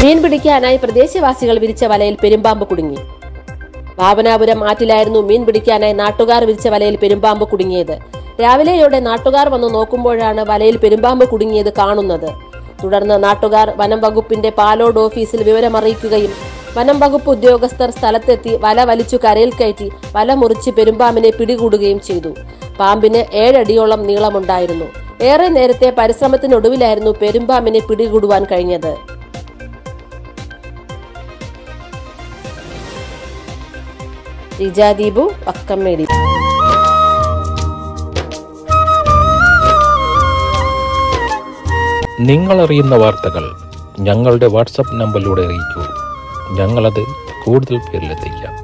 മീൻ പിടിക്കാനായി പ്രദേശവാസികൾ വിരിച്ച വലയിൽ പെരുമ്പാമ്പ് കുടുങ്ങി വാവനാപുരം ആറ്റിലായിരുന്നു മീൻ പിടിക്കാനായി നാട്ടുകാർ വിരിച്ച വലയിൽ പെരുമ്പാമ്പ് കുടുങ്ങിയത് രാവിലെയോടെ നാട്ടുകാർ വന്നു നോക്കുമ്പോഴാണ് വലയിൽ പെരുമ്പാമ്പ് കുടുങ്ങിയത് കാണുന്നത് തുടർന്ന് നാട്ടുകാർ വനം വകുപ്പിന്റെ പാലോട് ഓഫീസിൽ വിവരമറിയിക്കുകയും വനം വകുപ്പ് ഉദ്യോഗസ്ഥർ സ്ഥലത്തെത്തി വല വലിച്ചു കരയിൽ കയറ്റി വല മുറിച്ച് പെരുമ്പാമ്പിനെ പിടികൂടുകയും ചെയ്തു പാമ്പിന് ഏഴടിയോളം നീളമുണ്ടായിരുന്നു ഏറെ നേരത്തെ പരിശ്രമത്തിനൊടുവിലായിരുന്നു പെരുമ്പാമ്പിനെ പിടികൂടുവാൻ കഴിഞ്ഞത് റിജാദീപു വക്കമ്മേടി നിങ്ങൾ അറിയുന്ന വാർത്തകൾ ഞങ്ങളുടെ വാട്സപ്പ് നമ്പറിലൂടെ അറിയിക്കൂ ഞങ്ങളത് കൂടുതൽ പേരിലെത്തിക്കാം